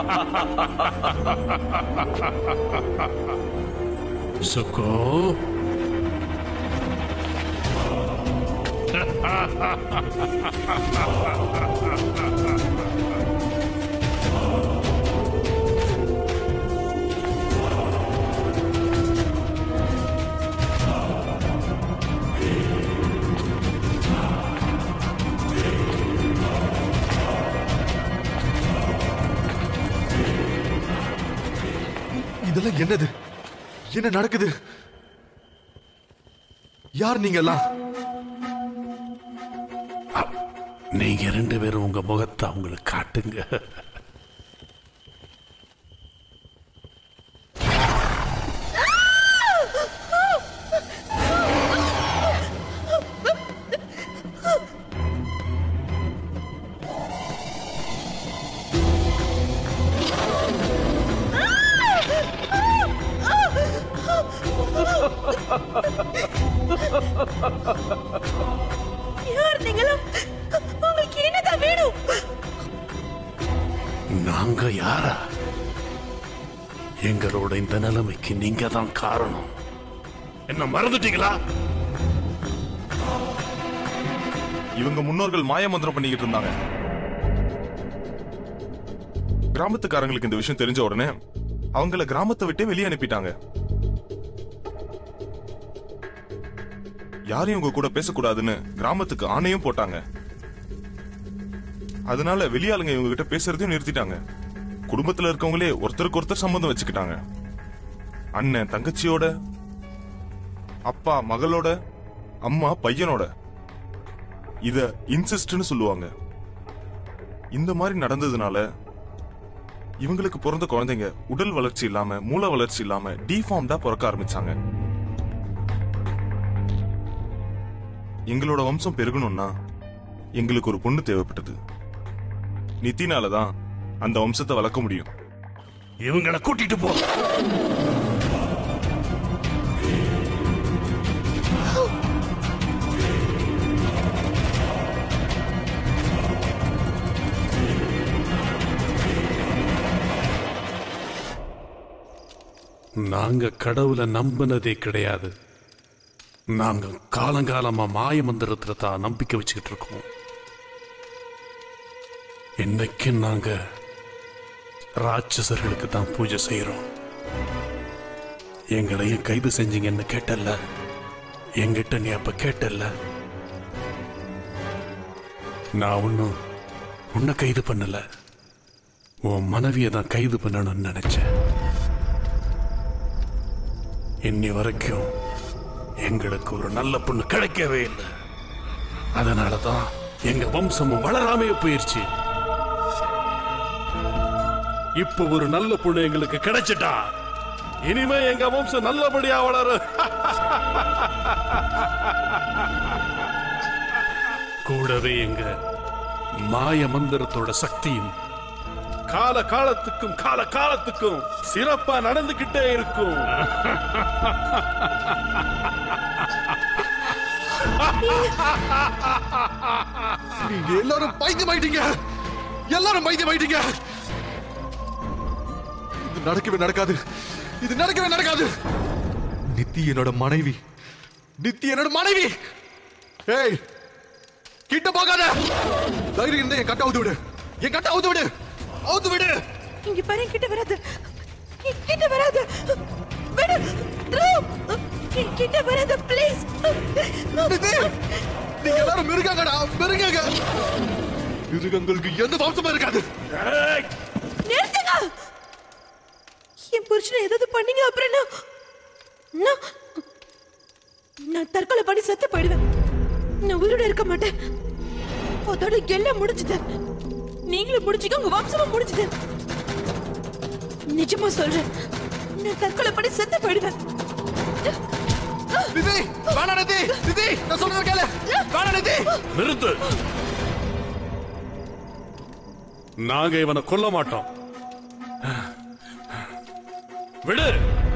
சுக்கு இதெல்லாம் என்னது என்ன நடக்குது யார் நீங்க எல்லாம் நீங்க ரெண்டு பேரும் உங்க முகத்தை அவங்களுக்கு காட்டுங்க யார் நீங்களும் உங்களுக்கு என்னதான் வேணும் நாங்க யாரா எங்களோட இந்த நிலைமைக்கு நீங்க தான் காரணம் என்ன மறந்துட்டீங்களா இவங்க முன்னோர்கள் மாய மந்திரம் பண்ணிக்கிட்டு இருந்தாங்க கிராமத்துக்காரங்களுக்கு இந்த விஷயம் தெரிஞ்ச உடனே அவங்கள கிராமத்தை விட்டே வெளியே அனுப்பிட்டாங்க யாரையும் உங்க கூட பேசக்கூடாதுன்னு கிராமத்துக்கு ஆணையும் போட்டாங்க அதனால வெளியாளுங்க இவங்க கிட்ட பேசுறதையும் நிறுத்திட்டாங்க குடும்பத்துல இருக்கவங்களே ஒருத்தருக்கு ஒருத்தர் சம்பந்தம் வச்சுக்கிட்டாங்க அண்ணன் தங்கச்சியோட அப்பா மகளோட அம்மா பையனோட இத இன்சிஸ்ட்னு சொல்லுவாங்க இந்த மாதிரி நடந்ததுனால இவங்களுக்கு பிறந்த குழந்தைங்க உடல் வளர்ச்சி இல்லாம மூளை வளர்ச்சி இல்லாம டிஃபார்ம்டா பிறக்க ஆரம்பிச்சாங்க எங்களோட வம்சம் பெருகணும்னா எங்களுக்கு ஒரு பொண்ணு தேவைப்பட்டது நித்தினால தான் அந்த வம்சத்தை வளர்க்க முடியும் இவங்களை கூட்டிட்டு போ நாங்க கடவுளை நம்பினதே கிடையாது நாங்க காலங்காலமா மாய மந்திரத்துல தான் நம்பிக்கை வச்சுக்கிட்டு இருக்கோம் இன்னைக்கு நாங்க ராட்சசர்களுக்கு தான் பூஜை செய்யறோம் எங்களையும் கைது செஞ்சீங்கன்னு கேட்டல்ல எங்கிட்ட நீ அப்ப கேட்டல்ல நான் ஒன்னும் உன்னை கைது பண்ணல உன் மனைவியை தான் கைது பண்ணணும்னு நினைச்சேன் இன்னி வரைக்கும் எங்களுக்கு ஒரு நல்ல பொண்ணு கிடைக்கவே இல்லை அதனாலதான் எங்க வம்சமும் வளராமையே போயிருச்சு இப்ப ஒரு நல்ல பொண்ணு எங்களுக்கு கிடைச்சிட்டா இனிமே எங்க வம்சம் நல்லபடியா வளரும் கூடவே எங்க மாய மந்திரத்தோட சக்தியும் கால காலத்துக்கும் கால காலத்துக்கும் சிறப்பா நடந்துகிட்டே இருக்கும் நீங்க எல்லாரும் பைத்தியமாயிட்டீங்க எல்லாரும் பைத்தியமாயிட்டீங்க இது நடக்கவே நடக்காது இது நடக்கவே நடக்காது நித்தி என்னோட மனைவி நித்தி என்னோட மனைவி ஏய் கிட்ட போகாத தைரியம் இருந்தா என் கட்ட அவுத்து விடு என் கட்ட அவுத்து விடு அவுத்து விடு இங்க பாரு கிட்ட வராது இ- கிட்ட வராது விடு த்ரூ கி- கிட்ட வராது ப்ளீஸ் நித்தி நீங்க எல்லாரும் மிருகங்கடா மிருகங்க மிருகங்களுக்கு எந்த வம்சமும் இருக்காது நிறுத்துங்க என் புருஷனை ஏதாவது பண்ணீங்க அப்புறம் நான் நான் நான் தற்கொலை பண்ணி செத்து போயிடுவேன் நான் உயிரோட இருக்க மாட்டேன் அதோட எல்லாம் முடிஞ்சுது நீங்களும் முடிச்சுக்க உங்க வம்சமும் முடிஞ்சுது நிஜமா சொல்றேன் நான் தற்கொலை பண்ணி செத்து போயிடுவேன் நிதி வேணா நிதி நிதி நான் சொல்றத கேளு வேணா நிதி நிறுத்து நாங்க இவனை கொல்ல மாட்டோம் விடு